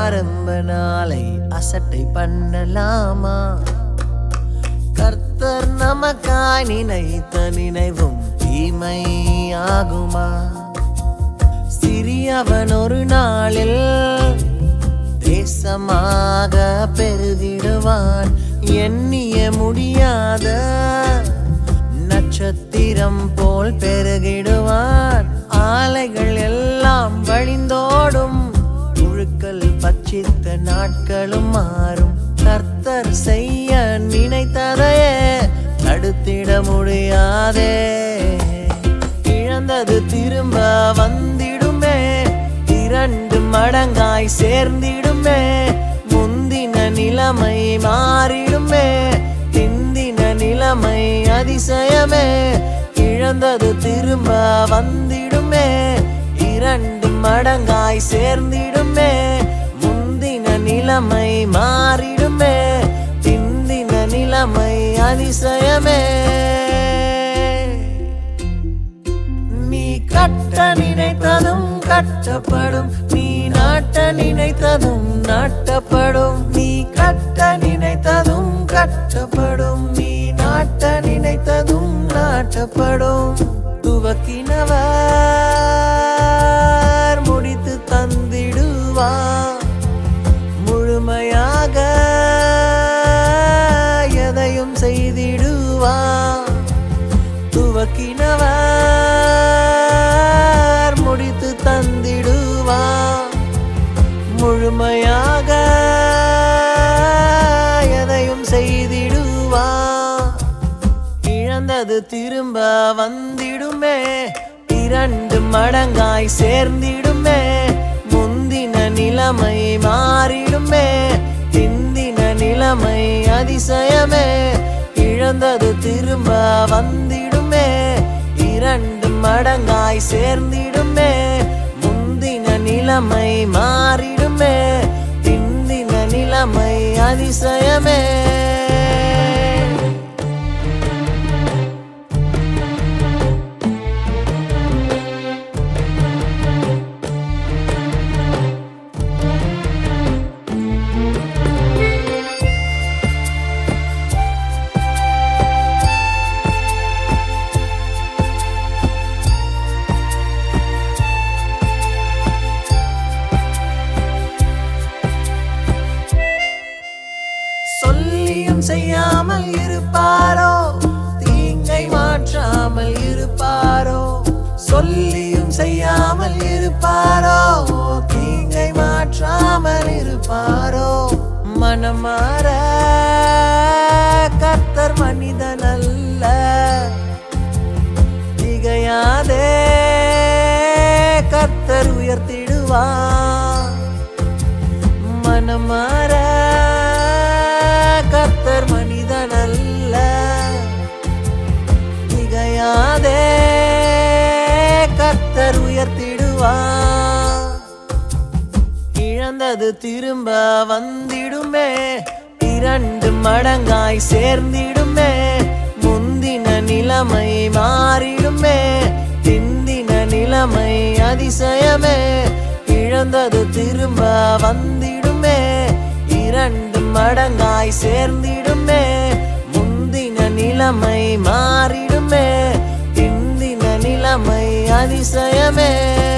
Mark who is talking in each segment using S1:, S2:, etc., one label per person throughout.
S1: ஆரம்ப நாளை அசட்டை பண்ணலாமா கர்த்தர் நமக்காய் நினைத்த நினைவும் தீமை ஆகுமா சிறியவன் ஒரு நாளில் தேசமாக பெருகிடுவான் எண்ணிய முடியாத நட்சத்திரம் போல் பெருகிடுவான் ஆலைகள் எல்லாம் வழிந்தோடும் புழுக்கள் பச்சித்த நாட்களும் மாறும் கர்த்தர் செய்ய நினைத்ததையே தடுத்திட முடியாதே இழந்தது திரும்ப வந்திடுமே இரண்டு மடங்காய் சேர்ந்திடுமே முந்தின நிலைமை மாறிடுமே பிந்தின நிலைமை அதிசயமே இழந்தது திரும்ப வந்திடுமே இரண்டு மடங்காய் சேர்ந்திடுமே முந்தின நிலைமை மாறிடுமே பிந்தின நிலைமை அதிசயமே நீ கட்ட நினைத்ததும் கட்டப்படும் நீ நாட்ட நினைத்ததும் நாட்டப்படும் நீ கட்ட நினைத்ததும் கட்டப்படும் நீ நாட்ட நினைத்ததும் நாட்டப்படும் துவக்கினவர் முடித்து தந்திடுவார் முழுமையாக எதையும் செய்திடுவார் துவக்கினவர் முடித்து தந்திடுவார் முழுமையாக எதையும் செய்திடுவார் இழந்தது திரும்ப வந்திடுமே இரண்டு மடங்காய் சேர்ந்திடுமே முந்தின நிலைமை மாறிடுமே பிந்தின நிலைமை அதிசயமே இழந்தது திரும்ப வந்திடுமே இரண்டு மடங்காய் சேர்ந்திடுமே முந்தின நிலைமை மாறிடுமே பிந்தின நிலைமை அதிசயமே சொல்லியும் செய்யாமல் இருப்பாரோ தீங்கை மாற்றாமல் இருப்பாரோ சொல்லியும் செய்யாமல் இருப்பாரோ தீங்கை மாற்றாமல் இருப்பாரோ மனமாற கர்த்தர் மனிதன் அல்ல திகையாதே கர்த்தர் உயர்த்திடுவார் மனமாற கர்த்தர் மனிதன் அல்ல திகையாதே கர்த்தர் உயர்த்திடுவார் இழந்தது திரும்ப வந்திடுமே இரண்டு மடங்காய் சேர்ந்திடுமே முந்தின நிலைமை மாறிடுமே பிந்தின நிலைமை அதிசயமே இழந்தது திரும்ப வந்திடுமே இரண்டு மடங்காய் சேர்ந்திடுமே முந்தின நிலைமை மாறிடுமே பிந்தின நிலைமை அதிசயமே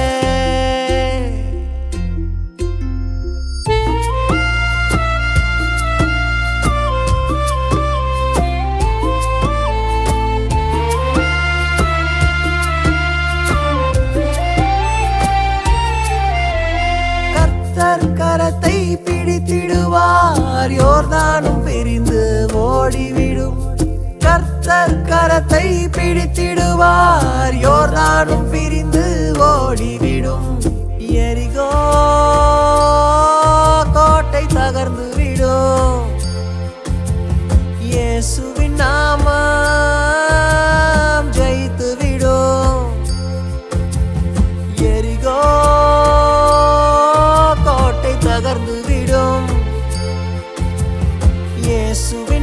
S1: கர்த்தர் கரத்தை பிடித்திடுவார் யோர்தானும் பிரிந்து ஓடிவிடும் கர்த்தர் கரத்தை பிடித்திடுவார் யோர்தானும் பிரிந்து ஓடிவிடும் எரிகோ கோட்டை தகர்ந்து விடும் இயேசுவின் நாமம் ஜெயித்து விடும் எரிகோ கோட்டை தகர்ந்து விடும் இயேசுவின்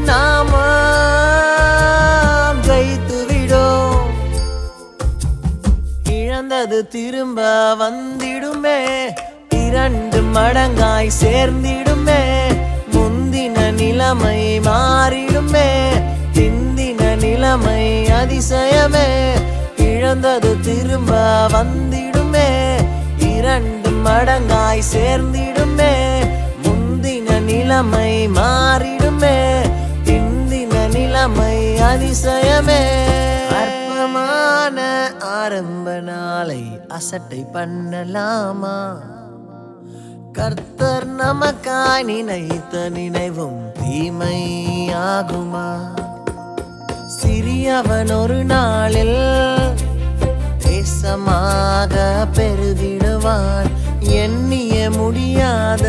S1: நாமம் ஜெயித்து விடும் இழந்தது திரும்ப வந்திடுமே இரண்டு மடங்காய் சேர்ந்திடுமே முந்தின நிலைமை மாறிடுமே பிந்தின நிலைமை அதிசயமே இழந்தது திரும்ப வந்திடுமே இரண்டு மடங்காய் சேர்ந்திடுமே முந்தின நிலைமை மாறிடுமே பிந்தின நிலைமை அதிசயமே அற்பமான ஆரம்ப நாளை அசட்டை பண்ணலாமா கர்த்தர் நமக்காய் நினைத்த நினைவும் தீமையாகுமா சிறியவன் ஒரு நாளில் தேசமாக பெருகிடுவான் எண்ணிய முடியாத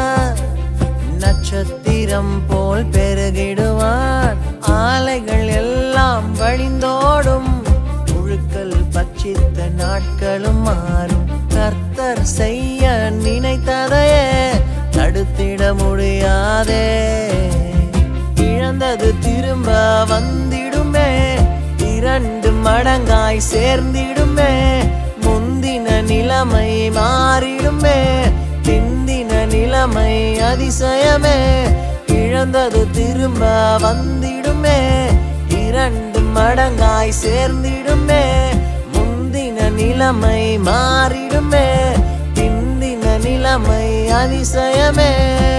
S1: நட்சத்திரம் போல் பெருகிடுவான் ஆலைகள் எல்லாம் வழிந்தோடும் புழுக்கள் பட்சித்த நாட்களும் மாறும் கர்த்தர் செய்ய நினைத்ததையே தடுத்திட முடியாதே இழந்தது திரும்ப வந்திடுமே இரண்டு மடங்காய் சேர்ந்திடுமே முந்தின நிலைமை மாறிடுமே பிந்தின நிலைமை அதிசயமே இழந்தது திரும்ப வந்திடுமே இரண்டு மடங்காய் சேர்ந்திடுமே முந்தின நிலைமை மாறிடுமே பிந்தின நிலைமை அதிசயமே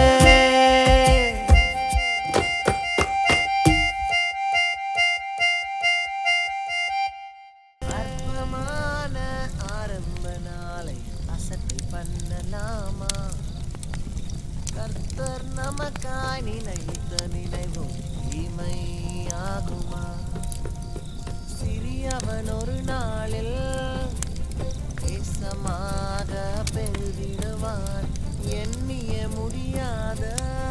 S1: அற்பமான ஆரம்ப நாளை அசட்டை பண்ணலாமா கர்த்தர் நமக்காய் நினைத்த நினைவும் தீமையாகுமா சிறியவன் ஒரு நாளில் தேசமாக பெருகிடுவான் எண்ணிய முடியாத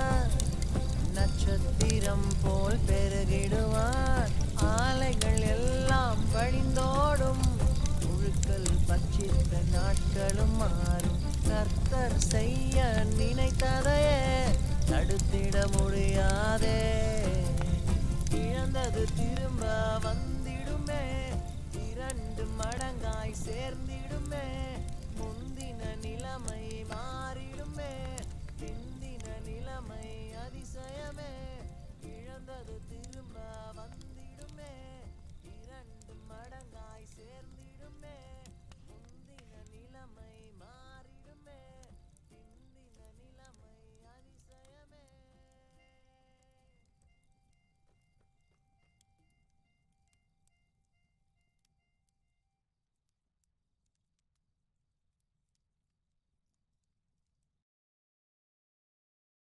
S1: நட்சத்திரம் போல் பெருகிடுவான் ஆலைகள் எல்லாம் வழிந்தோடும் புழுக்கள் பட்சித்த நாட்களும் மாறும் கர்த்தர் செய்ய நினைத்ததையே தடுத்திட முடியாதே இழந்தது திரும்ப வந்திடுமே இரண்டு மடங்காய் சேர்ந்திடுமே முந்தின நிலைமை மாறிடுமே பிந்தின நிலைமை அதிசயமே இழந்தது